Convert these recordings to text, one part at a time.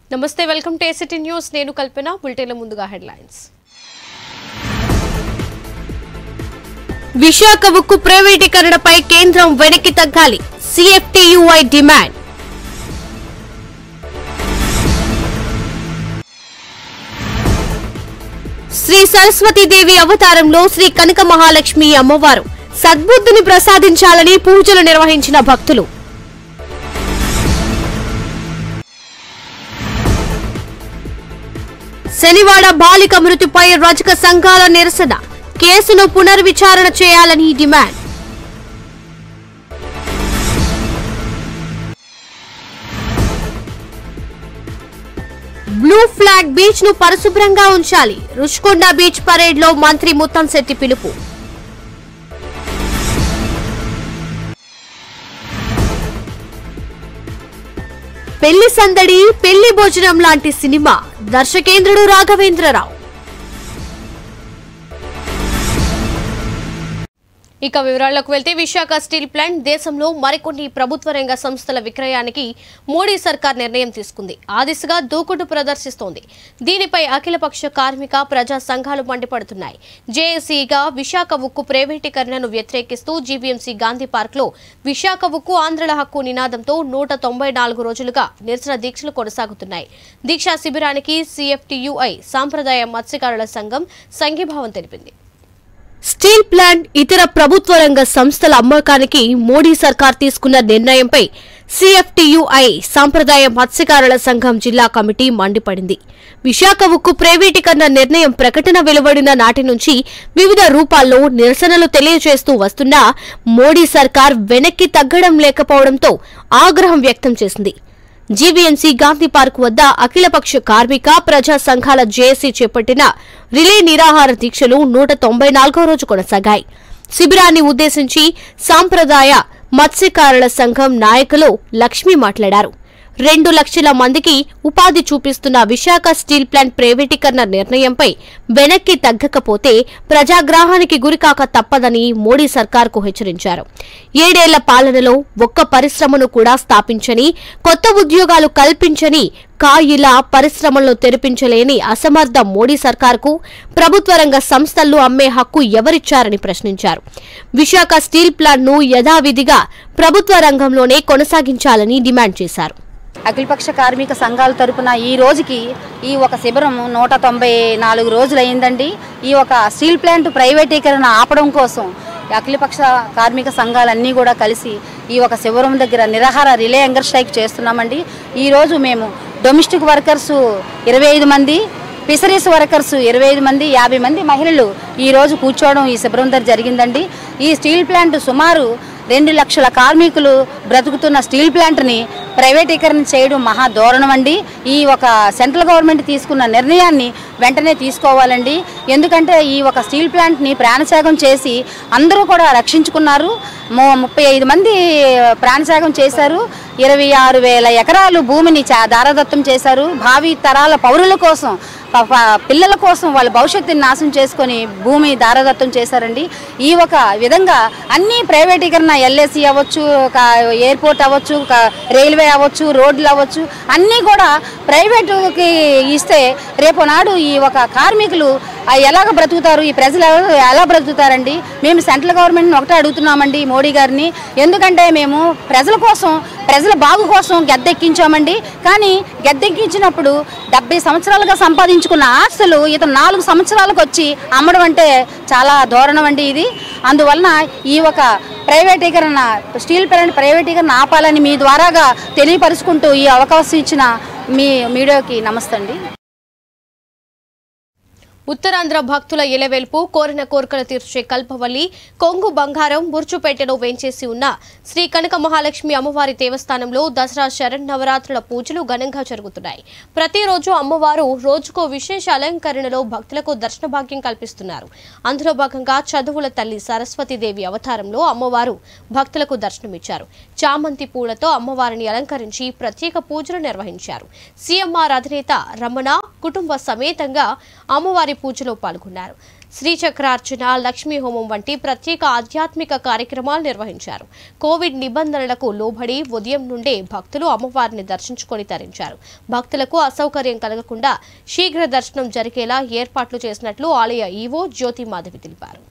నమస్తే welcome to ACT news నేను కల్పన బులెటిన్ల ముందుగా హెడ్లైన్స్ విశాఖ ఉక్కు ప్రైవేటీకరణపై కేంద్రం వెనక్కి తగ్గాలి సిఎఫ్టియుఐ డిమాండ్ శ్రీ సరస్వతీదేవి అవతారంలో శ్రీ కనక మహాలక్ష్మి అమ్మవారు సద్బుద్ధిని ప్రసాదించాలని పూజలు నిర్వహించిన భక్తులు శనివాడ బాలిక మృతిపై రజక సంఘాల నిరసన కేసును పునర్విచారణ చేయాలని డిమాండ్ బ్లూ ఫ్లాగ్ బీచ్ ను పరిశుభ్రంగా ఉంచాలి రుషికొండ బీచ్ పరేడ్ లో మంత్రి ముత్తంశెట్టి పిలుపు పెళ్లి సందడి పెళ్లి భోజనం లాంటి సినిమా దర్శకేంద్రుడు రాఘవేంద్రరావు ఇక వివరాల్లోకి వెళ్తే విశాఖ స్టీల్ ప్లాంట్ దేశంలో మరికొన్ని ప్రభుత్వ రంగ సంస్థల విక్రయానికి మోడీ సర్కార్ నిర్ణయం తీసుకుంది ఆ దిశగా దూకుడు ప్రదర్శిస్తోంది దీనిపై అఖిలపక్ష కార్మిక ప్రజా సంఘాలు మండిపడుతున్నాయి జేఏసీగా విశాఖ ఉక్కు ప్రైవేటీకరణను వ్యతిరేకిస్తూ జీవీఎంసీ గాంధీ పార్క్ లో విశాఖ ఉక్కు ఆంధ్రుల హక్కు నినాదంతో నూట తొంభై నాలుగు రోజులుగా నిరసన దీక్షలు కొనసాగుతున్నాయి దీక్షా శిబిరానికి సిఎఫ్టియుఐ సాంప్రదాయ మత్స్యకారుల సంఘం సంఘీభావం తెలిపింది స్టీల్ ప్లాంట్ ఇతర ప్రభుత్వ రంగ సంస్థల అమ్మకానికి మోడీ సర్కార్ తీసుకున్న నిర్ణయంపై సిఎఫ్టియుఐ సాంప్రదాయ మత్స్యకారుల సంఘం జిల్లా కమిటీ మండిపడింది విశాఖ ఉక్కు ప్రైవేటీకరణ నిర్ణయం ప్రకటన వెలువడిన నాటి నుంచి వివిధ రూపాల్లో నిరసనలు తెలియజేస్తూ వస్తున్నా మోడీ సర్కార్ వెనక్కి తగ్గడం లేకపోవడంతో ఆగ్రహం వ్యక్తం చేసింది జీవీఎంసీ గాంధీ పార్క్ వద్ద అఖిలపక్ష కార్మిక ప్రజా సంఘాల జేఏసీ చేపట్టిన రిలే నిరాహార దీక్షలు నూట తొంభై నాలుగో రోజు కొనసాగాయి శిబిరాన్ని ఉద్దేశించి సాంప్రదాయ మత్స్యకారుల సంఘం నాయకులు లక్ష్మి మాట్లాడారు రెండు లక్షల మందికి ఉపాధి చూపిస్తున్న విశాఖ స్టీల్ ప్లాంట్ ప్రైవేటీకరణ నిర్ణయంపై వెనక్కి తగ్గకపోతే ప్రజాగ్రహానికి గురికాక తప్పదని మోడీ సర్కార్కు హెచ్చరించారు ఏడేళ్ల పాలనలో ఒక్క పరిశ్రమను కూడా స్థాపించని కొత్త ఉద్యోగాలు కల్పించని కాయిల పరిశ్రమలను తెరిపించలేని అసమర్థ మోడీ సర్కార్కు ప్రభుత్వ రంగ సంస్థల్లో అమ్మే హక్కు ఎవరిచ్చారని ప్రశ్నించారు విశాఖ స్టీల్ ప్లాంట్ను యథావిధిగా ప్రభుత్వ రంగంలోనే కొనసాగించాలని డిమాండ్ చేశారు అఖిలపక్ష కార్మిక సంఘాల తరపున ఈ రోజుకి ఈ ఒక శిబిరం నూట తొంభై నాలుగు రోజులు అయిందండి ఈ ఒక స్టీల్ ప్లాంట్ ప్రైవేటీకరణ ఆపడం కోసం ఈ అఖిలపక్ష కార్మిక సంఘాలన్నీ కూడా కలిసి ఈ ఒక శిబిరం దగ్గర నిరాహార రిలే యంగర్ స్ట్రైక్ చేస్తున్నామండి ఈరోజు మేము డొమెస్టిక్ వర్కర్స్ ఇరవై ఐదు మంది ఫిషరీస్ వర్కర్స్ ఇరవై ఐదు మంది యాభై మంది మహిళలు ఈ రోజు కూర్చోవడం ఈ శిబిరం దగ్గర జరిగిందండి ఈ స్టీల్ ప్లాంట్ సుమారు రెండు లక్షల కార్మికులు బ్రతుకుతున్న స్టీల్ ప్లాంట్ని ప్రైవేటీకరణ చేయడం మహా దూరణం అండి ఈ ఒక సెంట్రల్ గవర్నమెంట్ తీసుకున్న నిర్ణయాన్ని వెంటనే తీసుకోవాలండి ఎందుకంటే ఈ ఒక స్టీల్ ప్లాంట్ని ప్రాణత్యాగం చేసి అందరూ కూడా రక్షించుకున్నారు ము- ముప్పై ఐదు మంది ప్రాణత్యాగం చేశారు ఇరవై ఆరు వేల ఎకరాలు భూమిని చా దారదత్తం చేశారు భావి తరాల పౌరుల కోసం ప- ప- పిల్లల కోసం వాళ్ళ భవిష్యత్తుని నాశనం చేసుకొని భూమి దారదత్తం చేశారండి ఈ ఒక విధంగా అన్ని ప్రైవేటీకరణ ఎల్ఏసి అవ్వచ్చు క- ఎయిర్పోర్ట్ అవ్వచ్చు క- రైల్వే అవ్వచ్చు రోడ్లు అవ్వచ్చు అన్నీ కూడా ప్రైవేటుకి ఇస్తే రేపు నాడు ఈ ఒక కార్మికులు ఆ ఎలాగ బ్రతుకుతారు ఈ ప్రజలు ఎలా- ఎలా బ్రతుకుతారండి మేము సెంట్రల్ గవర్నమెంట్ని ఒకటే అడుగుతున్నామండి మోడీ గారిని ఎందుకంటే మేము ప్రజల కోసం ప్రజల బాగు కోసం గద్దెక్కించామండి కానీ గద్దెక్కించినప్పుడు డెబ్బై సంవత్సరాలుగా సంపాదించుకున్న ఆస్తులు ఇతను నాలుగు సంవత్సరాలకు వచ్చి అమ్మడం అంటే చాలా దూరణం అండి ఇది అందువలన ఈ ఒక ప్రైవేటీకరణ స్టీల్ ప్లాంట్ ప్రైవేటీకరణ ఆపాలని మీ ద్వారాగా తెలియపరుచుకుంటూ ఈ అవకాశం ఇచ్చిన మీ మీడియాకి నమస్తే అండి ఉత్తరాంధ్ర భక్తుల ఇలవెల్పు కోరిన కోరికలు తీర్చే కల్పవల్లి కొంగు బంగారం బుర్చుపేటలో వేంచేసి ఉన్న శ్రీ కనక మహాలక్ష్మి అమ్మవారి దేవస్థానంలో దసరా శరన్నవరాత్రుల పూజలు ఘనంగా జరుగుతున్నాయి ప్రతిరోజు అమ్మవారు రోజుకో విశేష అలంకరణలో భక్తులకు దర్శన భాగ్యం కల్పిస్తున్నారు అందులో భాగంగా చదువుల తల్లి సరస్వతీదేవి అవతారంలో అమ్మవారు భక్తులకు దర్శనమిచ్చారు చామంతి పూలతో అమ్మవారిని అలంకరించి ప్రత్యేక పూజలు నిర్వహించారు సీఎంఆర్ అధినేత రమణ కుటుంబ సమేతంగా అమ్మవారి పూజలో పాల్గొన్నారు శ్రీచక్రార్చన లక్ష్మీ హోమం వంటి ప్రత్యేక ఆధ్యాత్మిక కార్యక్రమాలు నిర్వహించారు కోవిడ్ నిబంధనలకు లోబడి ఉదయం నుండే భక్తులు అమ్మవారిని దర్శించుకొని తరించారు భక్తులకు అసౌకర్యం కలగకుండా శీఘ్ర దర్శనం జరిగేలా ఏర్పాట్లు చేసినట్లు ఆలయ ఈవో జ్యోతి మాధవి తెలిపారు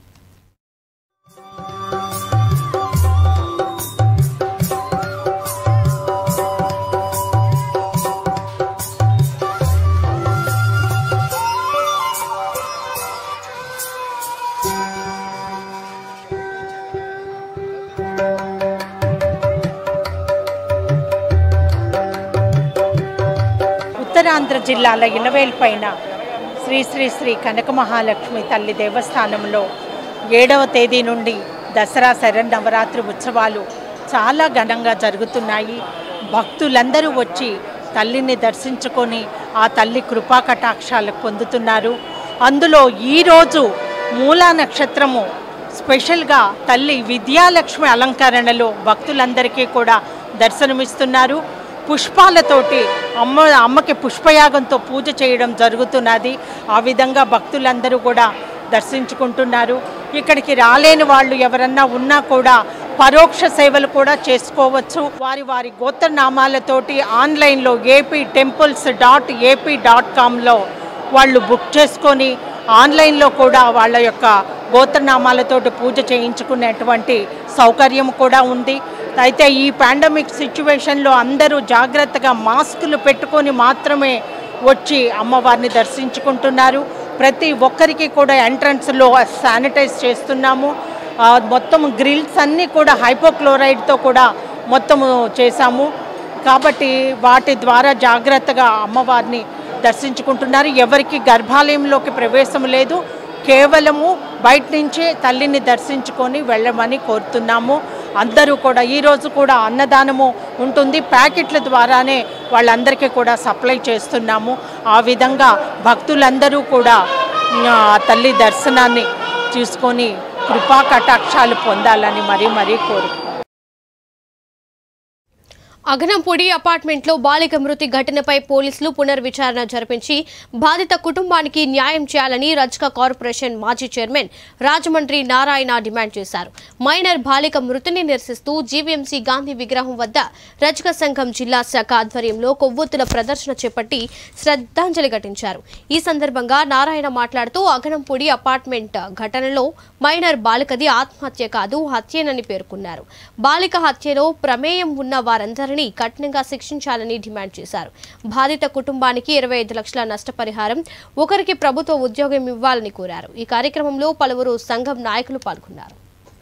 ఉత్తరాంధ్ర జిల్లాల ఇలవేల్ పైన శ్రీ శ్రీ శ్రీ కనక మహాలక్ష్మి తల్లి దేవస్థానంలో ఏడవ తేదీ నుండి దసరా శరన్నవరాత్రి ఉత్సవాలు చాలా ఘనంగా జరుగుతున్నాయి భక్తులందరూ వచ్చి తల్లిని దర్శించుకొని ఆ తల్లి కృపా కటాక్షాలు పొందుతున్నారు అందులో ఈరోజు మూలా నక్షత్రము స్పెషల్గా తల్లి విద్యాలక్ష్మి అలంకరణలో భక్తులందరికీ కూడా దర్శనమిస్తున్నారు పుష్పాలతోటి అమ్మ అమ్మకి పుష్పయాగంతో పూజ చేయడం జరుగుతున్నది ఆ విధంగా భక్తులందరూ కూడా దర్శించుకుంటున్నారు ఇక్కడికి రాలేని వాళ్ళు ఎవరన్నా ఉన్నా కూడా పరోక్ష సేవలు కూడా చేసుకోవచ్చు వారి వారి గోత్రనామాలతోటి ఆన్లైన్లో AP temples dot AP dot కామ్లో వాళ్ళు బుక్ చేసుకొని ఆన్లైన్లో కూడా వాళ్ళ యొక్క గోత్రనామాలతోటి పూజ చేయించుకునేటువంటి సౌకర్యం కూడా ఉంది అయితే ఈ పాండమిక్ సిచ్యువేషన్లో అందరూ జాగ్రత్తగా మాస్కులు పెట్టుకొని మాత్రమే వచ్చి అమ్మవారిని దర్శించుకుంటున్నారు ప్రతి ఒక్కరికి కూడా ఎంట్రన్స్లో శానిటైజ్ చేస్తున్నాము ఆ, మొత్తం గ్రిల్స్ అన్నీ కూడా హైపోక్లోరైడ్తో కూడా మొత్తము చేశాము కాబట్టి వాటి ద్వారా జాగ్రత్తగా అమ్మవారిని దర్శించుకుంటున్నారు ఎవరికి గర్భాలయంలోకి ప్రవేశం లేదు కేవలము బయట నుంచే తల్లిని దర్శించుకొని వెళ్ళమని కోరుతున్నాము అందరూ కూడా ఈరోజు కూడా అన్నదానము ఉంటుంది ప్యాకెట్ల ద్వారానే వాళ్ళందరికీ కూడా సప్లై చేస్తున్నాము ఆ విధంగా భక్తులందరూ కూడా ఆ, తల్లి దర్శనాన్ని చూసుకొని కృపా కటాక్షాలు పొందాలని మరీ మరీ కోరు అగనంపూడి అపార్ట్మెంట్లో బాలిక మృతి ఘటనపై పోలీసులు పునర్విచారణ జరిపించి బాధిత కుటుంబానికి న్యాయం చేయాలని రజ్క కార్పొరేషన్ మాజీ చైర్మన్ రాజమండ్రి నారాయణ డిమాండ్ చేశారు మైనర్ బాలిక మృతిని నిరసిస్తూ జీవీఎంసీ గాంధీ విగ్రహం వద్ద రజక సంఘం జిల్లా శాఖ ఆధ్వర్యంలో కొవ్వొత్తుల ప్రదర్శన చేపట్టి శ్రద్ధాంజలి ఘటించారు ఈ సందర్భంగా నారాయణ మాట్లాడుతూ అగనంపూడి అపార్ట్మెంట్ ఘటనలో మైనర్ బాలికది ఆత్మహత్య కాదు హత్యేనని పేర్కొన్నారు బాలిక హత్యలో ప్రమేయం ఉన్న వారందరినీ కఠినంగా శిక్షించాలని డిమాండ్ చేశారు బాధిత కుటుంబానికి ఇరవై ఐదు లక్షల నష్టపరిహారం ఒకరికి ప్రభుత్వ ఉద్యోగం ఇవ్వాలని కోరారు ఈ కార్యక్రమంలో పలువురు సంఘం నాయకులు పాల్గొన్నారు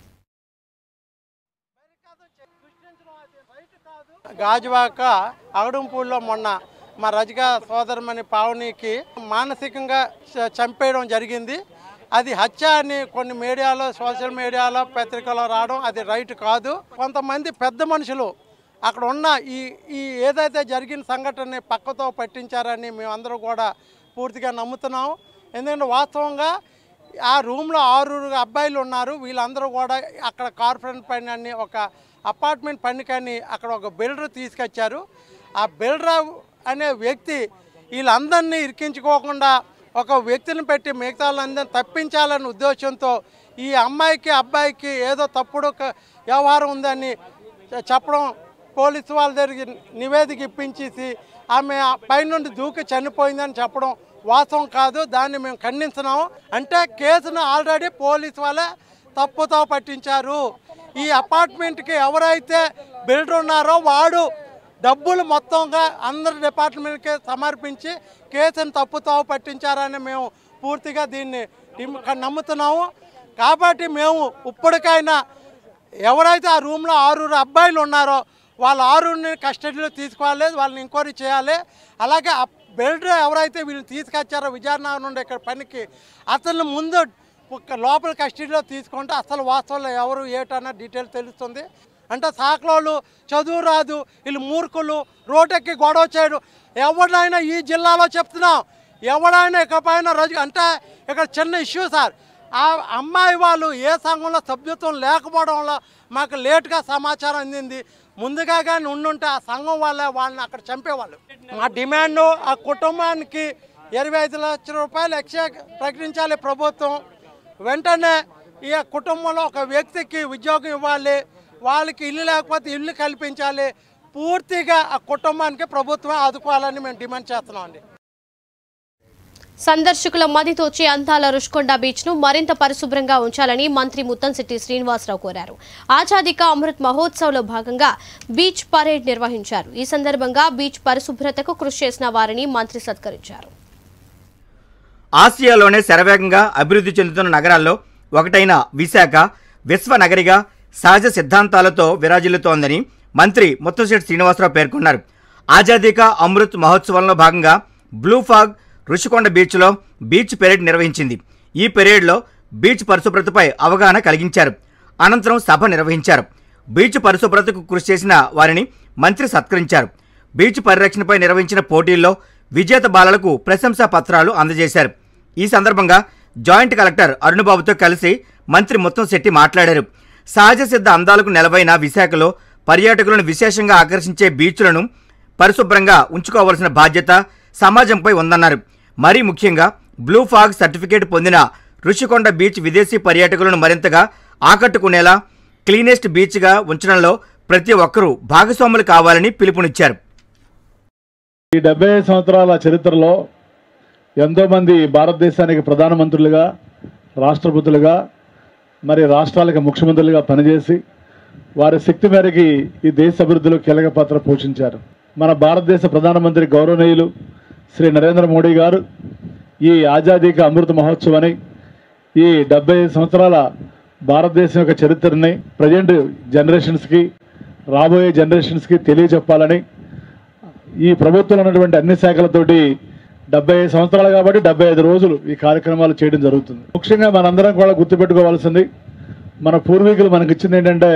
గాజువాక అగడంపూడిలో మొన్న మా రజక సోదరమని పావనికి మానసికంగా చ- చంపేయడం జరిగింది అది హత్య అని కొన్ని మీడియాలో సోషల్ మీడియాలో పత్రికలో రావడం అది రైట్ కాదు కొంతమంది పెద్ద మనుషులు అక్కడ ఉన్న ఈ ఈ ఏదైతే జరిగిన సంఘటనని పక్కతో పట్టించారని మేమందరం కూడా పూర్తిగా నమ్ముతున్నాం ఎందుకంటే వాస్తవంగా ఆ రూమ్లో ఆరుగురు అబ్బాయిలు ఉన్నారు వీళ్ళందరూ కూడా అక్కడ కార్పొరేట్ పైన అని ఒక అపార్ట్మెంట్ పనికని అక్కడ ఒక బిల్డర్ తీసుకొచ్చారు ఆ బిల్డర్ అనే వ్యక్తి వీళ్ళందరినీ ఇరికించుకోకుండా ఒక వ్యక్తిని పెట్టి మిగతా వాళ్ళందరినీ తప్పించాలనే ఉద్దేశంతో ఈ అమ్మాయికి అబ్బాయికి ఏదో తప్పుడు క- వ్యవహారం ఉందని చె- చెప్పడం పోలీసు వాళ్ళ దగ్గరికి నివేదిక ఇప్పించేసి ఆమె ఆ పైనుండి దూకి చనిపోయిందని చెప్పడం వాస్తవం కాదు దాన్ని మేము ఖండిస్తున్నాము అంటే కేసును ఆల్రెడీ పోలీసు వాళ్ళే తప్పుతో పట్టించారు ఈ అపార్ట్మెంట్కి ఎవరైతే బిల్డర్ ఉన్నారో వాడు డబ్బులు మొత్తంగా అందరి డిపార్ట్మెంట్కి సమర్పించి కేసును తప్పుతో పట్టించారని మేము పూర్తిగా దీన్ని డిమ్- నమ్ముతున్నాము కాబట్టి మేము ఇప్పటికైనా ఎవరైతే ఆ రూమ్లో ఆరుగురు అబ్బాయిలు ఉన్నారో వాళ్ళ ఆరుగురిని కస్టడీలో తీసుకోవాలి వాళ్ళని ఎంక్వైరీ చేయాలి అలాగే ఆ బిల్డర్ ఎవరైతే వీళ్ళని తీసుకొచ్చారో విజయనగరం నుండి ఇక్కడ పనికి అతను ముందు ఒక లోపల కస్టడీలో తీసుకుంటే అసలు వాస్తవంలో ఎవరు ఏటన్న డీటెయిల్ తెలుస్తుంది అంటే సాకలోళ్ళు చదువు రాదు వీళ్ళు మూర్ఖులు రోడ్డెక్కి గొడవ చేయడు ఎవరినైనా ఈ జిల్లాలో చెప్తున్నాం ఎవడైనా ఇకపైన రోజు అంటే ఇక్కడ చిన్న ఇష్యూ సార్ ఆ అమ్మాయి వాళ్ళు ఏ సంఘంలో సభ్యత్వం లేకపోవడం వల్ల మాకు లేట్గా సమాచారం అందింది ముందుగా కానీ ఉండుంటే ఆ సంఘం వాళ్ళే వాళ్ళని అక్కడ చంపేవాళ్ళు మా డిమాండ్ ఆ కుటుంబానికి ఇరవై ఐదు లక్షల రూపాయలు ఎక్స్ట్రా ప్రకటించాలి ప్రభుత్వం వెంటనే ఈ కుటుంబంలో ఒక వ్యక్తికి ఉద్యోగం ఇవ్వాలి వాళ్ళకి ఇల్లు లేకపోతే ఇల్లు కల్పించాలి పూర్తిగా ఆ కుటుంబానికి ప్రభుత్వం ఆదుకోవాలని మేము డిమాండ్ చేస్తున్నాం అండి సందర్శకుల మదితో వచ్చే అందాల రుషికొండ బీచ్ ను మరింత పరిశుభ్రంగా ఉంచాలని మంత్రి ముత్తంశెట్టి శ్రీనివాసరావు కోరారు ఆజాదీ కా అమృత్ మహోత్సవ్ లో భాగంగా బీచ్ పరేడ్ నిర్వహించారు ఈ సందర్భంగా బీచ్ పరిశుభ్రతకు కృషి చేసిన వారిని మంత్రి సత్కరించారు ఆసియాలోనే శరవేగంగా అభివృద్ధి చెందుతున్న నగరాల్లో ఒకటైన విశాఖ విశ్వ నగరిగా సహజ సిద్ధాంతాలతో విరాజిల్లుతోందని మంత్రి ముత్తశెట్టి శ్రీనివాసరావు పేర్కొన్నారు ఆజాదీ కా అమృత్ మహోత్సవంలో భాగంగా బ్లూ ఫాగ్ రుషికొండ బీచ్లో బీచ్ పెరేడ్ నిర్వహించింది ఈ పెరేడ్లో బీచ్ పరిశుభ్రతపై అవగాహన కలిగించారు అనంతరం సభ నిర్వహించారు బీచ్ పరిశుభ్రతకు కృషి చేసిన వారిని మంత్రి సత్కరించారు బీచ్ పరిరక్షణపై నిర్వహించిన పోటీల్లో విజేత బాలలకు ప్రశంసా పత్రాలు అందజేశారు ఈ సందర్భంగా జాయింట్ కలెక్టర్ అరుణబాబుతో కలిసి మంత్రి ముత్తంశెట్టి మాట్లాడారు సహజ సిద్ధ అందాలకు నెలవైన విశాఖలో పర్యాటకులను విశేషంగా ఆకర్షించే బీచ్లను పరిశుభ్రంగా ఉంచుకోవాల్సిన బాధ్యత సమాజంపై ఉందన్నారు మరీ ముఖ్యంగా బ్లూ ఫాగ్ సర్టిఫికేట్ పొందిన రుషికొండ బీచ్ విదేశీ పర్యాటకులను మరింతగా ఆకట్టుకునేలా క్లీనెస్ట్ బీచ్గా ఉంచడంలో ప్రతి ఒక్కరూ భాగస్వాములు కావాలని పిలుపునిచ్చారు ఈ డెబ్బై ఐదు సంవత్సరాల చరిత్రలో ఎంతోమంది భారతదేశానికి ప్రధానమంత్రులుగా రాష్ట్రపతులుగా మరి రాష్ట్రాలకు ముఖ్యమంత్రులుగా పనిచేసి వారి శక్తి మేరకి ఈ దేశ అభివృద్ధిలో కీలక పాత్ర పోషించారు మన భారతదేశ ప్రధానమంత్రి గౌరవనీయులు శ్రీ నరేంద్ర మోడీ గారు ఈ ఆజాదీ కా అమృత మహోత్సవాన్ని ఈ డెబ్బై ఐదు సంవత్సరాల భారతదేశం యొక్క చరిత్రని ప్రజెంట్ జనరేషన్స్కి రాబోయే జనరేషన్స్కి తెలియజెప్పాలని ఈ ప్రభుత్వంలో ఉన్నటువంటి అన్ని శాఖలతోటి డెబ్బై ఐదు సంవత్సరాలు కాబట్టి డెబ్బై ఐదు రోజులు ఈ కార్యక్రమాలు చేయడం జరుగుతుంది ముఖ్యంగా మనందరం కూడా గుర్తుపెట్టుకోవాల్సింది మన పూర్వీకులు మనకి ఇచ్చింది ఏంటంటే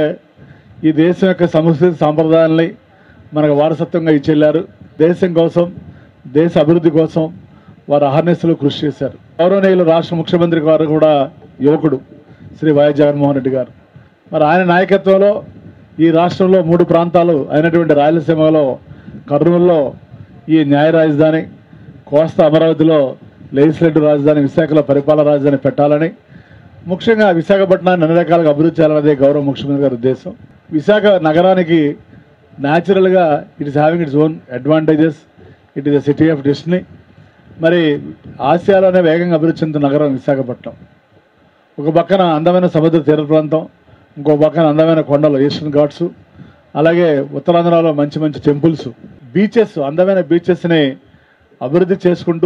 ఈ దేశం యొక్క సంస్కృతి సాంప్రదాయాల్ని మనకు వారసత్వంగా ఇచ్చెళ్ళారు దేశం కోసం దేశ అభివృద్ధి కోసం వారు అహర్నిశలు కృషి చేశారు గౌరవనీయులు రాష్ట్ర ముఖ్యమంత్రి గారు కూడా యువకుడు శ్రీ వైఎస్ జగన్మోహన్ రెడ్డి గారు మరి ఆయన నాయకత్వంలో ఈ రాష్ట్రంలో మూడు ప్రాంతాలు అయినటువంటి రాయలసీమలో కర్నూలులో ఈ న్యాయ రాజధాని కోస్తా అమరావతిలో లెజిస్లేటివ్ రాజధాని విశాఖలో పరిపాలన రాజధాని పెట్టాలని ముఖ్యంగా విశాఖపట్నాన్ని అన్ని రకాలుగా అభివృద్ధి చేయాలన్నదే గౌరవ ముఖ్యమంత్రి గారి ఉద్దేశం విశాఖ నగరానికి న్యాచురల్గా it is having its own advantages it is a city of destiny మరి ఆసియాలోనే వేగంగా అభివృద్ధి చెందుతున్న నగరం విశాఖపట్నం ఒక పక్కన అందమైన సముద్ర తీర ప్రాంతం ఇంకో పక్కన అందమైన కొండలు ఈస్టర్న్ ఘాట్స్ అలాగే ఉత్తరాంధ్రలో మంచి మంచి టెంపుల్స్ బీచెస్ అందమైన బీచెస్ని అభివృద్ధి చేసుకుంటూ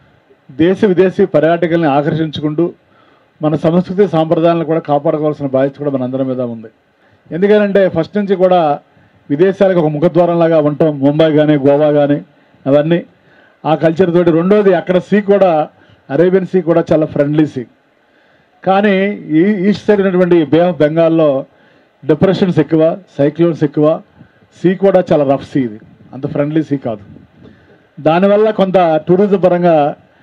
దేశ విదేశీ పర్యాటకుల్ని ఆకర్షించుకుంటూ మన సంస్కృతి సాంప్రదాయాలను కూడా కాపాడుకోవాల్సిన బాధ్యత కూడా మన అందరి మీద ఉంది ఎందుకంటే ఫస్ట్ నుంచి కూడా విదేశాలకు ఒక ముఖద్వారంలాగా ఉంటాం ముంబై కానీ గోవా కానీ అవన్నీ ఆ కల్చర్ తోటి రెండోది అక్కడ సీ కూడా అరేబియన్ సీ కూడా చాలా ఫ్రెండ్లీ సీ కానీ ఈ ఈస్ట్ సైడ్ ఉన్నటువంటి బే ఆఫ్ బెంగాల్లో డిప్రెషన్స్ ఎక్కువ సైక్లోన్స్ ఎక్కువ సీ కూడా చాలా రఫ్ సీ ఇది అంత ఫ్రెండ్లీ సీ కాదు దానివల్ల కొంత టూరిజం పరంగా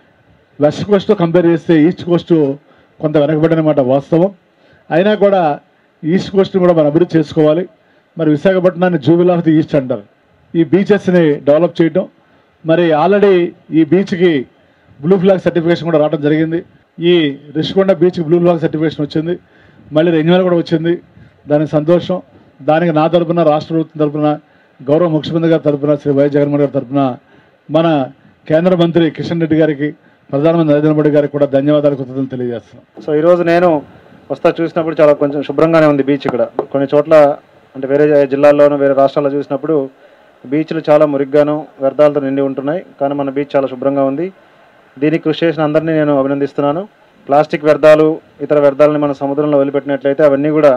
వెస్ట్ కోస్ట్ కంపేర్ చేస్తే ఈస్ట్ కోస్ట్ కొంత వెనకబడినమాట వాస్తవం అయినా కూడా ఈస్ట్ కోస్ట్ని కూడా మనం అభివృద్ధి చేసుకోవాలి మరి విశాఖపట్నాన్ని జూబిల్ ఆఫ్ ది ఈస్ట్ అంటారు ఈ బీచెస్ని డెవలప్ చేయటం మరి ఆల్రెడీ ఈ బీచ్కి బ్లూ ఫ్లాగ్ సర్టిఫికేషన్ కూడా రావడం జరిగింది ఈ రిషికొండ బీచ్కి బ్లూ ఫ్లాగ్ సర్టిఫికేషన్ వచ్చింది మళ్ళీ రెన్యువల్ కూడా వచ్చింది దానికి సంతోషం దానికి నా తరపున రాష్ట్ర ప్రభుత్వం తరపున గౌరవ ముఖ్యమంత్రి గారి తరపున శ్రీ వైఎస్ జగన్మోహన్ గారి తరపున మన కేంద్ర మంత్రి కిషన్ రెడ్డి గారికి ప్రధానమంత్రి నరేంద్ర మోడీ గారికి కూడా ధన్యవాదాలు కృతజ్ఞతలు తెలియజేస్తున్నాం సో ఈరోజు నేను వస్తా చూసినప్పుడు చాలా కొంచెం శుభ్రంగానే ఉంది బీచ్ ఇక్కడ కొన్ని చోట్ల అంటే వేరే జిల్లాల్లోనూ వేరే రాష్ట్రాల్లో చూసినప్పుడు బీచ్లు చాలా మురిగ్గాను వ్యర్థాలతో నిండి ఉంటున్నాయి కానీ మన బీచ్ చాలా శుభ్రంగా ఉంది దీనికి కృషి చేసిన అందరినీ నేను అభినందిస్తున్నాను ప్లాస్టిక్ వ్యర్థాలు ఇతర వ్యర్థాలని మన సముద్రంలో వదిలిపెట్టినట్లయితే అవన్నీ కూడా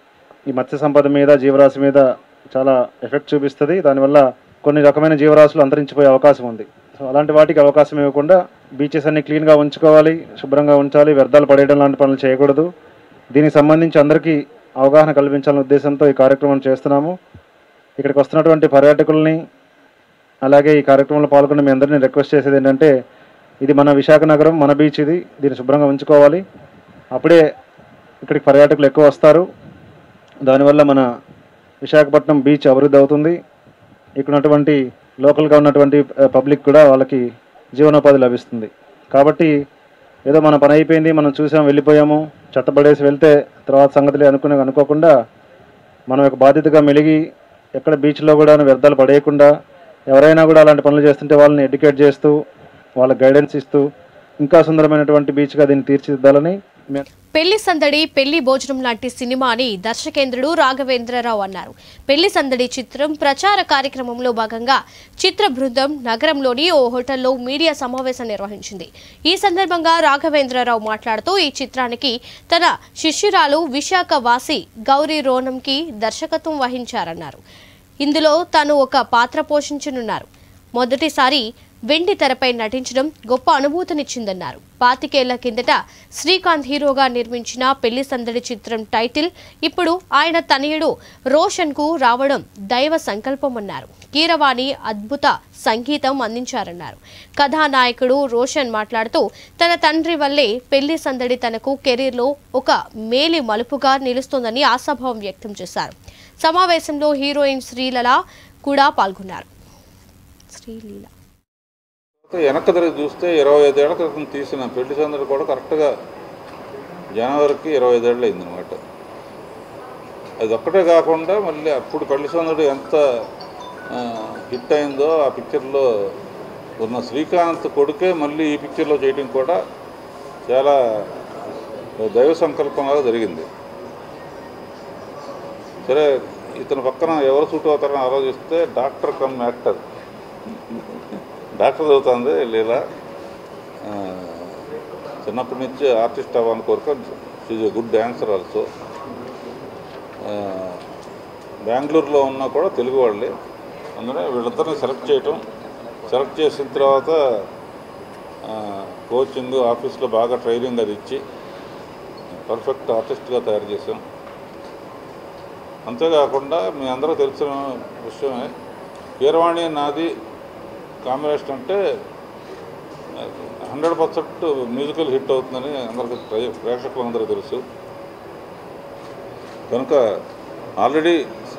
ఈ మత్స్య సంపద మీద జీవరాశి మీద చాలా ఎఫెక్ట్ చూపిస్తుంది దానివల్ల కొన్ని రకమైన జీవరాశులు అంతరించిపోయే అవకాశం ఉంది సో అలాంటి వాటికి అవకాశం ఇవ్వకుండా బీచెస్ అన్ని క్లీన్గా ఉంచుకోవాలి శుభ్రంగా ఉంచాలి వ్యర్థాలు పడేయడం లాంటి పనులు చేయకూడదు దీనికి సంబంధించి అందరికీ అవగాహన కల్పించాలనే ఉద్దేశంతో ఈ కార్యక్రమం చేస్తున్నాము ఇక్కడికి వస్తున్నటువంటి పర్యాటకుల్ని అలాగే ఈ కార్యక్రమంలో పాల్గొన్న మీ అందరినీ రిక్వెస్ట్ చేసేది ఏంటంటే ఇది మన విశాఖ నగరం మన బీచ్ ఇది దీన్ని శుభ్రంగా ఉంచుకోవాలి అప్పుడే ఇక్కడికి పర్యాటకులు ఎక్కువ వస్తారు దానివల్ల మన విశాఖపట్నం బీచ్ అభివృద్ధి అవుతుంది ఇక్కడ ఉన్నటువంటి లోకల్గా ఉన్నటువంటి పబ్లిక్ కూడా వాళ్ళకి జీవనోపాధి లభిస్తుంది కాబట్టి ఏదో మన పని అయిపోయింది మనం చూసాం వెళ్ళిపోయాము చెత్తపడేసి వెళ్తే తర్వాత సంగతులు అనుకునే అనుకోకుండా మనం ఒక బాధ్యతగా మెలిగి ఎక్కడ బీచ్లో కూడా వ్యర్థాలు పడేయకుండా ఎవరైనా కూడా అలాంటి పనులు చేస్తుంటే వాళ్ళని ఎడ్యుకేట్ చేస్తూ వాళ్ళకి గైడెన్స్ ఇస్తూ ఇంకా సుందరమైనటువంటి బీచ్గా దీన్ని తీర్చిదిద్దాలని మేము పెళ్లి సందడి పెళ్లి భోజనం లాంటి సినిమా అని దర్శకేంద్రుడు రాఘవేంద్రరావు అన్నారు పెళ్లి సందడి చిత్రం ప్రచార కార్యక్రమంలో భాగంగా చిత్ర బృందం నగరంలోని ఓ హోటల్లో మీడియా సమావేశం నిర్వహించింది ఈ సందర్భంగా రాఘవేంద్రరావు మాట్లాడుతూ ఈ చిత్రానికి తన శిష్యురాలు విశాఖ వాసి గౌరీ రోనంకి దర్శకత్వం వహించారన్నారు ఇందులో తాను ఒక పాత్ర పోషించనున్నారు మొదటిసారి వెండి తెరపై నటించడం గొప్ప అనుభూతినిచ్చిందన్నారు పాతికేళ్ల కిందట శ్రీకాంత్ హీరోగా నిర్మించిన పెళ్లి సందడి చిత్రం టైటిల్ ఇప్పుడు ఆయన తనయుడు రోషన్ కు రావడం దైవ సంకల్పమన్నారు కీరవాణి అద్భుత సంగీతం అందించారన్నారు కథానాయకుడు రోషన్ మాట్లాడుతూ తన తండ్రి వల్లే పెళ్లి సందడి తనకు కెరీర్లో ఒక మేలి మలుపుగా నిలుస్తోందని ఆశాభావం వ్యక్తం చేశారు సమావేశంలో హీరోయిన్ శ్రీలల కూడా పాల్గొన్నారు శ్రీలీల వెనక్కి తిరిగి చూస్తే ఇరవై ఐదేళ్ల క్రితం తీసిన పెళ్లి సందడి కూడా కరెక్ట్గా జనవరికి ఇరవై ఐదేళ్ళు అయిందనమాట అది ఒక్కటే కాకుండా మళ్ళీ అప్పుడు పెళ్లి సందడి ఎంత ఆ, హిట్ అయిందో ఆ పిక్చర్లో ఉన్న శ్రీకాంత్ కొడుకే మళ్ళీ ఈ పిక్చర్లో చేయడం కూడా చాలా దైవ సంకల్పంగా జరిగింది సరే ఇతని పక్కన ఎవరు సూట్ అవుతారని ఆలోచిస్తే డాక్టర్ కమ్ యాక్టర్ డాక్టర్ చదువుతుంది లీలా ఆ, చిన్నప్పటి నుంచి ఆర్టిస్ట్ అవ్వాలని కోరిక she's a good dancer also బెంగళూరులో ఉన్నా కూడా తెలుగు వాళ్ళే అందులో వీళ్ళిద్దరిని సెలెక్ట్ చేయటం సెలెక్ట్ చేసిన తర్వాత కోచింగ్ ఆఫీస్లో బాగా ట్రైనింగ్ అది ఇచ్చి పర్ఫెక్ట్ ఆర్టిస్ట్గా తయారు చేసాం అంతేకాకుండా మీ అందరూ తెలిసిన విషయమే కీరవాణి నాది కాంబినేషన్ అంటే హండ్రెడ్ పర్సెంట్ మ్యూజికల్ హిట్ అవుతుందని అందరికి ప్రే- ప్రేక్షకులందరూ తెలుసు కనుక ఆల్రెడీ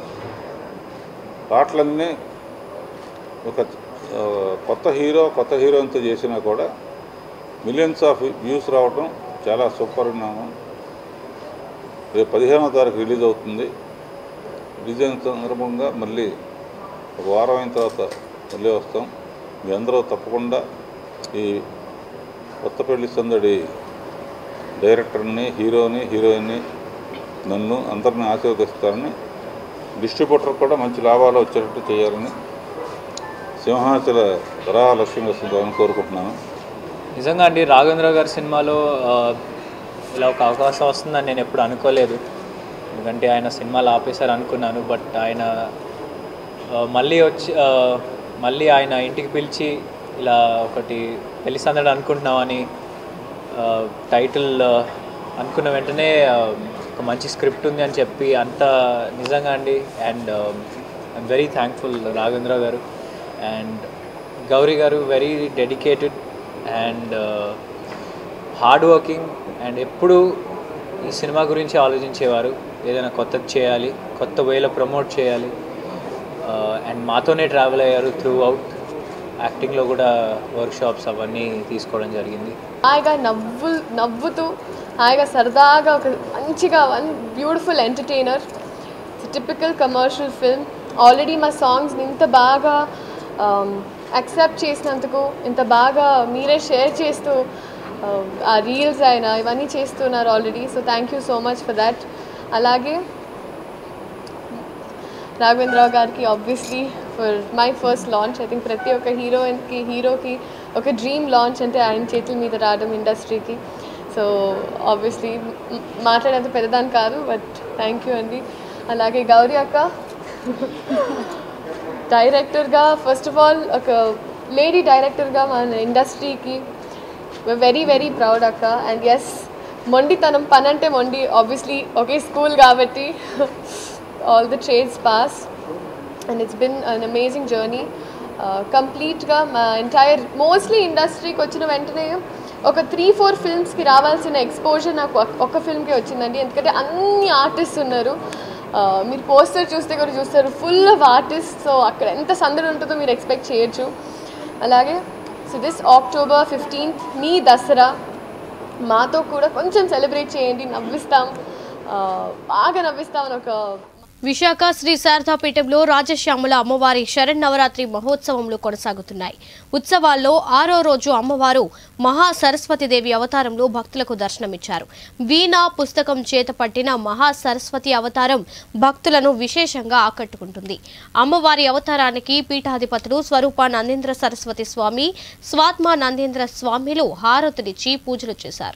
పాటలన్నీ ఒక ఆ, కొత్త హీరో కొత్త హీరోయిన్తో చేసినా కూడా మిలియన్స్ ఆఫ్ వ్యూస్ రావటం చాలా సుపరిణామం రేపు పదిహేనవ తారీఖు రిలీజ్ అవుతుంది రిలీజ్ అయిన సందర్భంగా మళ్ళీ ఒక వారం అయిన తర్వాత మళ్ళీ వస్తాం మీ అందరూ తప్పకుండా ఈ కొత్త పెళ్లి సందడి డైరెక్టర్ని హీరోని హీరోయిన్ని నన్ను అందరిని ఆశీర్వదిస్తారని డిస్ట్రిబ్యూటర్ కూడా మంచి లాభాలు వచ్చేటట్టు చేయాలని సింహాచల వరాహ లక్ష్మీ వస్తుందని కోరుకుంటున్నాను నిజంగా అండి రాఘవేంద్ర గారి సినిమాలో ఆ, ఇలా ఒక అవకాశం వస్తుందని నేను ఎప్పుడు అనుకోలేదు ఎందుకంటే ఆయన సినిమాలు ఆపేశారు అనుకున్నాను బట్ ఆయన ఆ, మళ్ళీ వచ్చి ఆ, మళ్ళీ ఆయన ఇంటికి పిలిచి ఇలా ఒకటి పెళ్లి సందడి అనుకుంటున్నామని ఆ, టైటిల్ ఆ, అనుకున్న వెంటనే ఆ, ఒక మంచి స్క్రిప్ట్ ఉంది అని చెప్పి అంత నిజంగా అండి and I'm very thankful Raghavendra garu and Gauri garu very dedicated and hard working and ఎప్పుడు ఈ సినిమా గురించి ఆలోచించేవారు ఏదైనా కొత్తది చేయాలి కొత్త వేలో ప్రమోట్ చేయాలి అండ్ మాతోనే ట్రావెల్ అయ్యారు త్రూ అవుట్ యాక్టింగ్లో కూడా వర్క్షాప్స్ అవన్నీ తీసుకోవడం జరిగింది హాయిగా నవ్వు నవ్వుతూ హాయిగా సరదాగా ఒక మంచిగా one beautiful entertainer typical commercial film already మా సాంగ్స్ని ఇంత బాగా యాక్సెప్ట్ చేసినందుకు ఇంత బాగా మీరే షేర్ చేస్తూ um, ఆ రీల్స్ అయినా ఇవన్నీ చేస్తున్నారు already so thank you so much for that అలాగే Raghavendra Rao garu obviously for my first launch I think ప్రతి ఒక్క హీరోయిన్కి హీరోకి ఒక డ్రీమ్ లాంచ్ అంటే ఆయన చేతుల మీద రావడం ఇండస్ట్రీకి సో ఆబ్వియస్లీ మాట్లాడేంత పెద్దదాని కాదు బట్ థ్యాంక్ యూ అండి అలాగే గౌరీ అక్క డైరెక్టర్గా ఫస్ట్ ఆఫ్ ఆల్ ఒక లేడీ డైరెక్టర్గా మన ఇండస్ట్రీకి వెరీ వెరీ ప్రౌడ్ అక్క అండ్ ఎస్ మొండితనం పని అంటే మొండి ఆబ్వియస్లీ ఒకే స్కూల్ కాబట్టి all the trades pass and it's been an amazing journey కంప్లీట్గా మా ఎంటైర్ మోస్ట్లీ ఇండస్ట్రీకి వచ్చిన వెంటనే ఒక త్రీ ఫోర్ ఫిల్మ్స్కి రావాల్సిన ఎక్స్పోజర్ నాకు ఒక్- ఒక్క ఫిల్మ్కే వచ్చిందండి ఎందుకంటే అన్ని ఆర్టిస్ట్ ఉన్నారు Uh, మీరు పోస్టర్ చూస్తే కూడా చూస్తారు ఫుల్ ఆఫ్ ఆర్టిస్ట్ సో అక్కడ ఎంత సందడి ఉంటుందో మీరు ఎక్స్పెక్ట్ చేయొచ్చు అలాగే సో దిస్ అక్టోబర్ ఫిఫ్టీన్త్ మీ దసరా మాతో కూడా కొంచెం సెలబ్రేట్ చేయండి నవ్విస్తాం ఆ, బాగా నవ్విస్తాం అని ఒక విశాఖ శ్రీ శారదాపీఠంలో రాజశ్యామల అమ్మవారి శరన్నవరాత్రి మహోత్సవంలో కొనసాగుతున్నాయి ఉత్సవాల్లో ఆరో రోజు అమ్మవారు మహా సరస్వతీదేవి అవతారంలో భక్తులకు దర్శనమిచ్చారు వీణ పుస్తకం చేత పట్టిన మహా సరస్వతి అవతారం భక్తులను విశేషంగా ఆకట్టుకుంటుంది అమ్మవారి అవతారానికి పీఠాధిపతులు స్వరూప నందేంద్ర సరస్వతి స్వామి స్వాత్మ నందేంద్ర స్వామిలు హారతులిచ్చి పూజలు చేశారు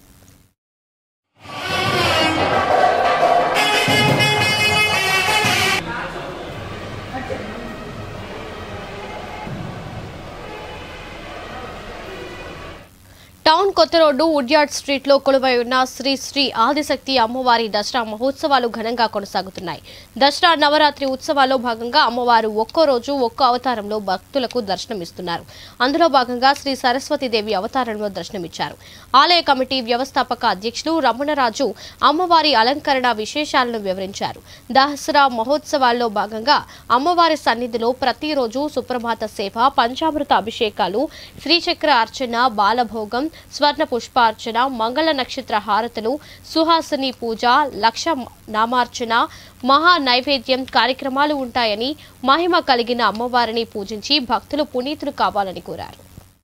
టౌన్ కొత్త రోడ్డు ఉడ్యార్డ్ స్ట్రీట్ లో కొలువై ఉన్న శ్రీ శ్రీ ఆదిశక్తి అమ్మవారి దసరా మహోత్సవాలు ఘనంగా కొనసాగుతున్నాయి దసరా నవరాత్రి ఉత్సవాల్లో భాగంగా అమ్మవారు ఒక్కో రోజు ఒక్కో అవతారంలో భక్తులకు దర్శనమిస్తున్నారు అందులో భాగంగా శ్రీ సరస్వతీదేవి అవతారంలో దర్శనమిచ్చారు ఆలయ కమిటీ వ్యవస్థాపక అధ్యక్షులు రమణరాజు అమ్మవారి అలంకరణ విశేషాలను వివరించారు దసరా మహోత్సవాల్లో భాగంగా అమ్మవారి సన్నిధిలో ప్రతిరోజు సుప్రభాత సేవ పంచామృత అభిషేకాలు శ్రీచక్ర అర్చన బాలభోగం స్వర్ణ పుష్పార్చన మంగళ నక్షత్ర హారతులు సుహాసిని పూజ లక్ష నామార్చన మహా నైవేద్యం కార్యక్రమాలు ఉంటాయని మహిమ కలిగిన అమ్మవారిని పూజించి భక్తులు పునీతులు కావాలని కోరారు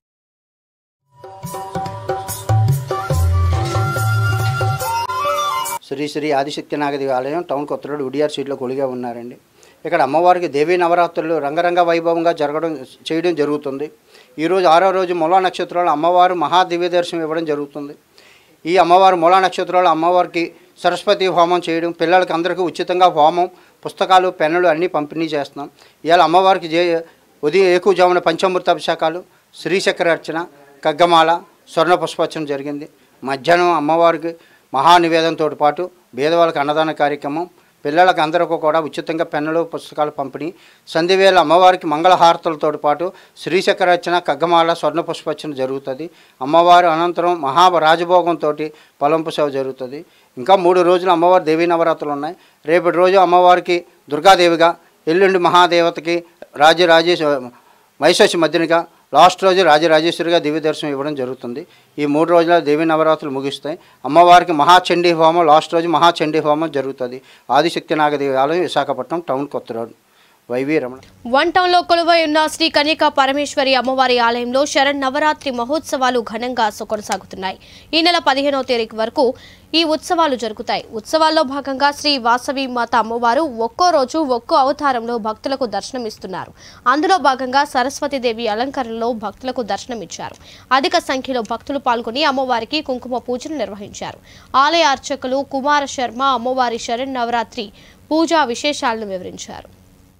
శ్రీ శ్రీ ఆదిశక్తి నాగదేవి ఆలయం టౌన్ కొత్త రోడ్ ఉడియార్ సీట్లో కొలిగా ఉన్నారండి ఇక్కడ అమ్మవారికి దేవీ నవరాత్రులు రంగరంగ వైభవంగా జరగడం చేయడం జరుగుతుంది ఈరోజు ఆరో రోజు మూలా నక్షత్రంలో అమ్మవారు మహాదివ్య దర్శనం ఇవ్వడం జరుగుతుంది ఈ అమ్మవారు మూలా నక్షత్రంలో అమ్మవారికి సరస్వతి హోమం చేయడం పిల్లలకి అందరికీ ఉచితంగా హోమం పుస్తకాలు పెన్నులు అన్నీ పంపిణీ చేస్తున్నాం ఇవాళ అమ్మవారికి జే ఉదయం ఏకుజామున పంచామృత అభిషేకాలు శ్రీచక్ర అర్చన కగ్గమాల స్వర్ణ పుష్పార్చన జరిగింది మధ్యాహ్నం అమ్మవారికి మహానివేదనతో పాటు పేదవాళ్ళకి అన్నదాన కార్యక్రమం పిల్లలకు అందరికీ కూడా ఉచితంగా పెన్నులు పుస్తకాలు పంపిణీ సంధివేళ అమ్మవారికి మంగళహారతులతో పాటు శ్రీచక్రార్చన కగ్గమాల స్వర్ణ పుష్పార్చన జరుగుతుంది అమ్మవారు అనంతరం మహా రాజభోగంతో పలంపు సేవ జరుగుతుంది ఇంకా మూడు రోజులు అమ్మవారి దేవీ నవరాత్రులు ఉన్నాయి రేపటి రోజు అమ్మవారికి దుర్గాదేవిగా ఎల్లుండి మహాదేవతకి రాజరాజేశ మహిషాసి మధ్యనిగా లాస్ట్ రోజు రాజరాజేశ్వరిగా దివ్య దర్శనం ఇవ్వడం జరుగుతుంది ఈ మూడు రోజుల దేవి నవరాత్రులు ముగిస్తాయి అమ్మవారికి మహాచండీ హోమం లాస్ట్ రోజు మహాచండీ హోమం జరుగుతుంది ఆదిశక్తి నాగదేవి ఆలయం విశాఖపట్నం టౌన్ కొత్త road YV Ramana one town లో కొలువై ఉన్న శ్రీ కన్యకా పరమేశ్వరి అమ్మవారి ఆలయంలో శరణ్ నవరాత్రి మహోత్సవాలు ఘనంగా స- కొనసాగుతున్నాయి ఈ నెల పదిహేనవ తేదీ వరకు ఈ ఉత్సవాలు జరుగుతాయి ఉత్సవాల్లో భాగంగా శ్రీ వాసవి మాత అమ్మవారు ఒక్కో రోజు ఒక్కో అవతారంలో భక్తులకు దర్శనమిస్తున్నారు అందులో భాగంగా సరస్వతీదేవి అలంకరణలో భక్తులకు దర్శనమిచ్చారు అధిక సంఖ్యలో భక్తులు పాల్గొని అమ్మవారికి కుంకుమ పూజలు నిర్వహించారు ఆలయ అర్చకులు కుమార శర్మ అమ్మవారి శరణ్ నవరాత్రి పూజా విశేషాలను వివరించారు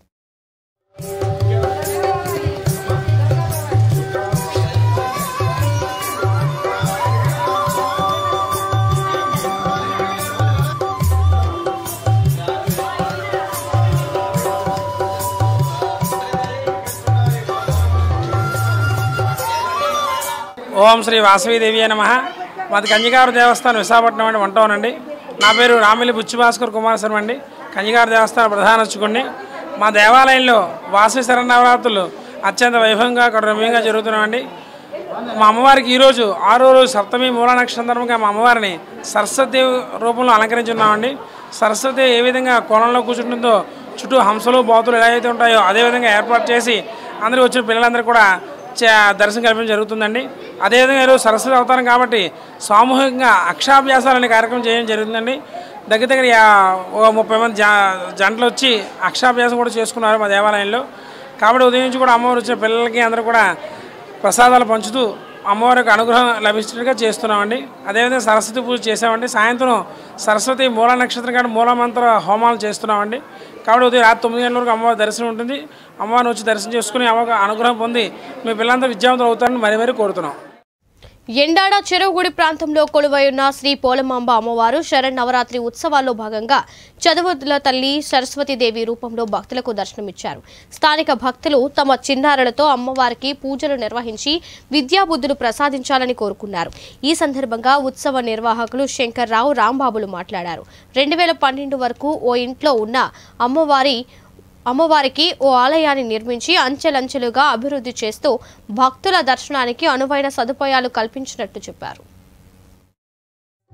ఓం శ్రీ వాసవీదేవి నమ మాది కంజిగారు దేవస్థానం విశాఖపట్నం అండి వంటవనండి నా పేరు రామిలి బుచ్చిభాస్కర్ కుమార్ శర్మ అండి కంజిగారు దేవస్థానం ప్రధాన అర్చకుడిని మా దేవాలయంలో వాసవి శరణవరాత్రులు అత్యంత వైభవంగా రమ్యంగా జరుగుతున్నామండి మా అమ్మవారికి ఈరోజు ఆరో రోజు సప్తమి మూల నక్షత్రంగా మా అమ్మవారిని సరస్వతి రూపంలో అలంకరించున్నామండి సరస్వతి ఏ విధంగా కోణంలో కూర్చుంటుందో చుట్టూ హంసలు బాతులు ఎలా అయితే ఉంటాయో అదే విధంగా ఏర్పాటు చేసి అందరూ వచ్చిన పిల్లలందరూ కూడా చే- దర్శనం కల్పించడం జరుగుతుందండి అదేవిధంగా ఈరోజు సరస్వతి అవతారం కాబట్టి సామూహికంగా అక్షాభ్యాసాలు అనే కార్యక్రమం చేయడం జరుగుతుందండి దగ్గర దగ్గర యా- ఒక ముప్పై మంది జా జంటలు వచ్చి అక్షాభ్యాసం కూడా చేసుకున్నారు మా దేవాలయంలో కాబట్టి ఉదయం నుంచి కూడా అమ్మవారు వచ్చిన పిల్లలకి అందరూ కూడా ప్రసాదాలు పంచుతూ అమ్మవారి యొక్క అనుగ్రహం లభించినట్టుగా చేస్తున్నామండి అదేవిధంగా సరస్వతి పూజ చేసామండి సాయంత్రం సరస్వతి మూల నక్షత్రం కానీ మూల మంత్ర హోమాలు చేస్తున్నామండి కాబట్టి ఉదయం రాత్రి తొమ్మిది గంటల వరకు అమ్మవారి దర్శనం ఉంటుంది అమ్మవారిని వచ్చి దర్శనం చేసుకుని అమ్మవారి అనుగ్రహం పొంది మీ పిల్లలందరూ విద్యావంతులు అవుతారని మరీ మరీ కోరుతున్నాం ఎండాడ చెరువుగుడి ప్రాంతంలో కొలువై ఉన్న శ్రీ పోలమాంబ అమ్మవారు శరణ్ నవరాత్రి ఉత్సవాల్లో భాగంగా చదువుల తల్లి సరస్వతీదేవి రూపంలో భక్తులకు దర్శనమిచ్చారు స్థానిక భక్తులు తమ చిన్నారులతో అమ్మవారికి పూజలు నిర్వహించి విద్యాబుద్ధులు ప్రసాదించాలని కోరుకున్నారు ఈ సందర్భంగా ఉత్సవ నిర్వాహకులు శంకర్రావు రాంబాబులు మాట్లాడారు రెండు వేల పన్నెండు వరకు ఓ ఇంట్లో ఉన్న అమ్మవారి అమ్మవారికి ఓ ఆలయాన్ని నిర్మించి అంచెలంచెలుగా అభివృద్ధి చేస్తూ భక్తుల దర్శనానికి అనువైన సదుపాయాలు కల్పించినట్టు చెప్పారు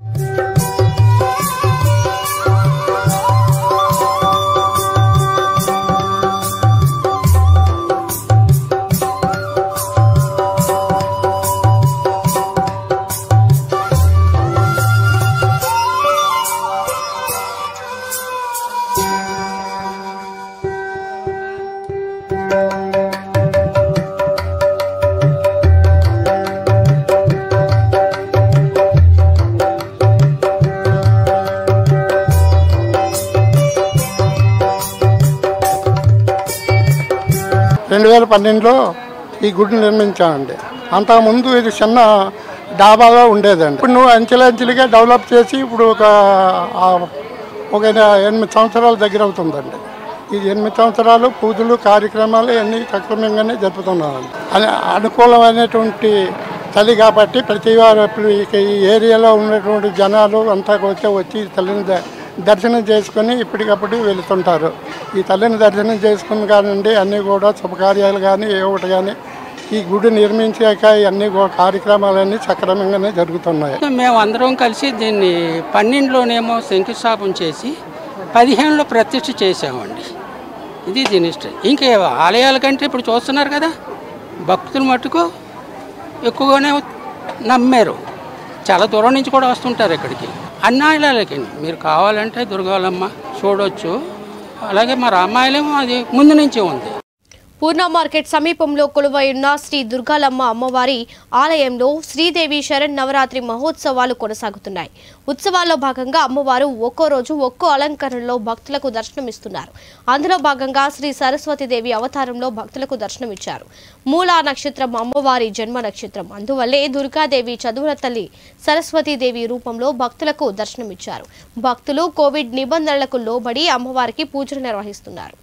రెండు వేల పన్నెండులో ఈ గుడిని నిర్మించామండి అంతకుముందు ఇది చిన్న డాబాగా ఉండేదండి ఇప్పుడు నువ్వు అంచెలంచెలుగా డెవలప్ చేసి ఇప్పుడు ఒక ఆ, ఒక ఎనిమిది సంవత్సరాల దగ్గర అవుతుందండి ఈ ఎనిమిది సంవత్సరాలు పూజలు కార్యక్రమాలు అన్నీ సక్రమంగానే జరుపుతున్నామండి అని అనుకూలమైనటువంటి తల్లి కాబట్టి ప్రతి వారు ఇప్పుడు ఇక ఈ ఏరియాలో ఉన్నటువంటి జనాలు అంతా వచ్చి వచ్చి ఈ తల్లిని ద- దర్శనం చేసుకొని ఇప్పటికప్పుడు వెళుతుంటారు ఈ తల్లిని దర్శనం చేసుకుని కానివ్వండి అన్నీ కూడా శుభకార్యాలు కానీ ఏ ఒకటి కానీ ఈ గుడి నిర్మించాక ఇవన్నీ కూడా కార్యక్రమాలన్నీ సక్రమంగానే జరుగుతున్నాయి మేము అందరం కలిసి దీన్ని పన్నెండులోనేమో శంకుస్థాపన చేసి పదిహేనులో ప్రతిష్ఠ చేసామండి ఇది దీని హిస్టరీ ఇంకే ఆలయాల కంటే ఇప్పుడు చూస్తున్నారు కదా భక్తులు మట్టుకు ఎక్కువగానే నమ్మారు చాలా దూరం నుంచి కూడా వస్తుంటారు ఇక్కడికి అన్ని ఆలయాలకి మీరు కావాలంటే దుర్గాలమ్మ చూడొచ్చు అలాగే మా రామాయణం అది ముందు నుంచే ఉంది పూర్ణ మార్కెట్ సమీపంలో కొలువై ఉన్న శ్రీ దుర్గాలమ్మ అమ్మవారి ఆలయంలో శ్రీదేవి శరణ్ నవరాత్రి మహోత్సవాలు కొనసాగుతున్నాయి ఉత్సవాల్లో భాగంగా అమ్మవారు ఒక్కో రోజు ఒక్కో అలంకరణలో భక్తులకు దర్శనమిస్తున్నారు అందులో భాగంగా శ్రీ సరస్వతీదేవి అవతారంలో భక్తులకు దర్శనమిచ్చారు మూలా నక్షత్రం అమ్మవారి జన్మ నక్షత్రం అందువల్లే దుర్గాదేవి చదువుల తల్లి సరస్వతీదేవి రూపంలో భక్తులకు దర్శనమిచ్చారు భక్తులు కోవిడ్ నిబంధనలకు లోబడి అమ్మవారికి పూజలు నిర్వహిస్తున్నారు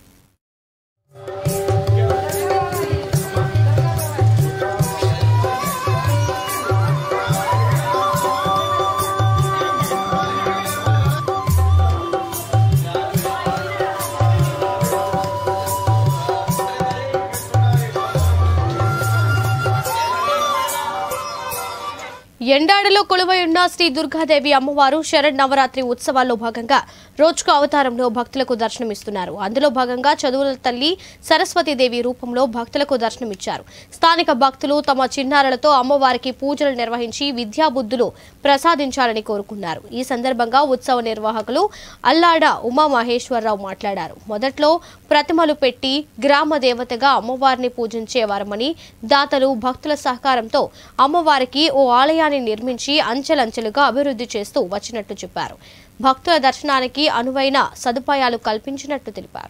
ఎండాడలో కొలువై ఉన్న శ్రీ దుర్గాదేవి అమ్మవారు శరణ్ నవరాత్రి ఉత్సవాల్లో భాగంగా రోజుకు అవతారంలో భక్తులకు దర్శనమిస్తున్నారు అందులో భాగంగా చదువుల తల్లి సరస్వతీదేవి రూపంలో భక్తులకు దర్శనమిచ్చారు స్థానిక భక్తులు తమ చిన్నారులతో అమ్మవారికి పూజలు నిర్వహించి విద్యాబుద్ధులు ప్రసాదించాలని కోరుకున్నారు ఈ సందర్భంగా ఉత్సవ నిర్వాహకులు అల్లాడ ఉమామహేశ్వరరావు మాట్లాడారు మొదట్లో ప్రతిమలు పెట్టి గ్రామ దేవతగా అమ్మవారిని పూజించేవారమని దాతలు భక్తుల సహకారంతో అమ్మవారికి ఓ ఆలయాన్ని నిర్మించి అంచెలంచెలుగా అభివృద్ధి చేస్తూ వచ్చినట్టు చెప్పారు భక్తుల దర్శనానికి అనువైన సదుపాయాలు కల్పించినట్టు తెలిపారు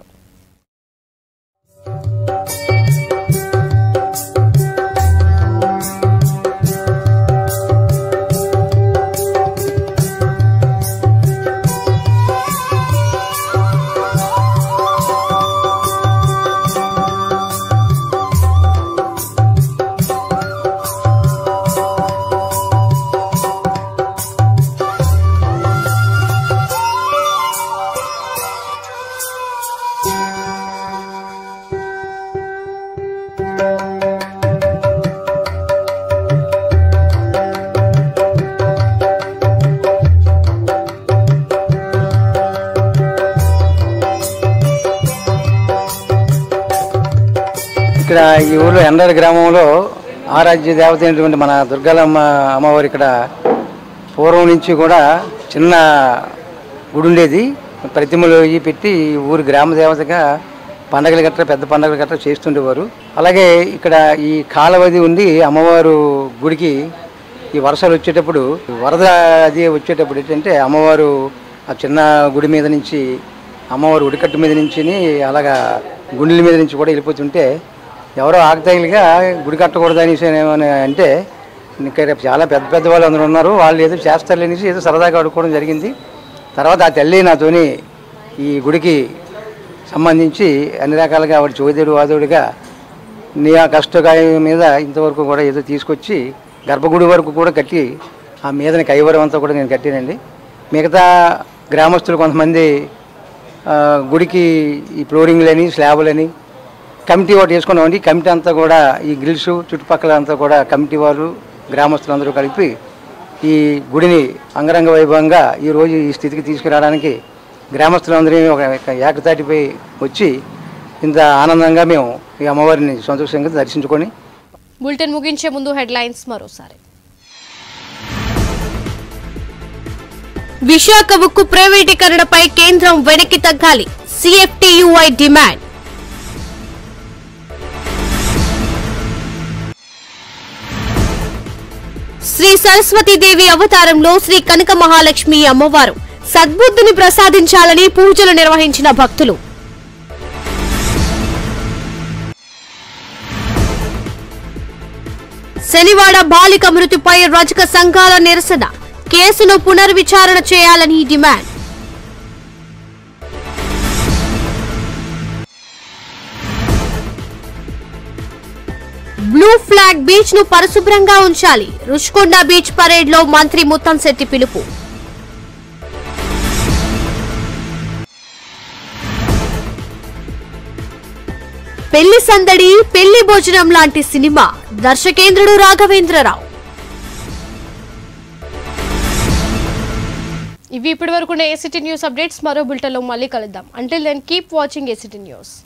ఇక్కడ ఈ ఊర్లో ఎండర గ్రామంలో ఆరాధ్య దేవత అయినటువంటి మన దుర్గాలమ్మ అమ్మవారు ఇక్కడ పూర్వం నుంచి కూడా చిన్న గుడి ఉండేది ప్రతిమలు ఇవి పెట్టి ఈ ఊరి గ్రామ దేవతగా పండగలు గట్రా పెద్ద పండగలు గట్రా చేస్తుండేవారు అలాగే ఇక్కడ ఈ కాలవది ఉంది అమ్మవారు గుడికి ఈ వర్షాలు వచ్చేటప్పుడు వరద అది వచ్చేటప్పుడు ఏంటంటే అమ్మవారు ఆ చిన్న గుడి మీద నుంచి అమ్మవారు ఉడికట్టు మీద నుంచి అలాగా గుండెల మీద నుంచి కూడా వెళ్ళిపోతుంటే ఎవరో ఆకతాయిలుగా గుడి కట్టకూడదు అనేసి ఏమని అంటే ఇంకా రేపు చాలా పెద్ద పెద్ద వాళ్ళు అందరూ ఉన్నారు వాళ్ళు ఏదో చేస్తారు అనేసి ఏదో సరదాగా అడుక్కోవడం జరిగింది తర్వాత ఆ తల్లి నాతోని ఈ గుడికి సంబంధించి అన్ని రకాలుగా ఆవిడ చోదేడు వాదోడిగా నీ ఆ కష్టకాయం మీద ఇంతవరకు కూడా ఏదో తీసుకొచ్చి గర్భగుడి వరకు కూడా కట్టి ఆ మీదని కైవరం అంతా కూడా నేను కట్టానండి మిగతా గ్రామస్తులు కొంతమంది ఆ, గుడికి ఈ ఫ్లోరింగ్లని స్లాబులని కమిటీ ఒకటి వేసుకున్నామండి కమిటీ అంతా కూడా ఈ గ్రిల్స్ చుట్టుపక్కల అంతా కూడా కమిటీ వాళ్ళు గ్రామస్తులందరూ కలిపి ఈ గుడిని అంగరంగ వైభవంగా ఈరోజు ఈ స్థితికి తీసుకురావడానికి గ్రామస్తులందరూ ఒక ఒక ఏకతాటిపై వచ్చి ఇంత ఆనందంగా మేము ఈ అమ్మవారిని సంతోషంగా దర్శించుకొని బులెటిన్ ముగించే ముందు హెడ్లైన్స్ మరోసారి విశాఖ ఉక్కు ప్రైవేటీకరణపై కేంద్రం వెనక్కి తగ్గాలి సిఎఫ్టియుఐ డిమాండ్ శ్రీ సరస్వతీదేవి అవతారంలో శ్రీ కనక మహాలక్ష్మి అమ్మవారు సద్బుద్ధిని ప్రసాదించాలని పూజలు నిర్వహించిన భక్తులు శనివాడ బాలిక మృతిపై రజక సంఘాల నిరసన కేసును పునర్విచారణ చేయాలని డిమాండ్ బ్లూ ఫ్లాగ్ బీచ్ ను పరిశుభ్రంగా ఉంచాలి రుషికొండ బీచ్ పరేడ్ లో మంత్రి ముత్తంశెట్టి పిలుపు పెళ్లి సందడి పెళ్లి భోజనం లాంటి సినిమా దర్శకేంద్రుడు రాఘవేంద్రరావు ఇవి ఇప్పటి వరకు ఏసీటీ న్యూస్ అప్డేట్స్ మరో బులెటిన్లో మళ్ళీ కలుద్దాం until then keep watching ACT news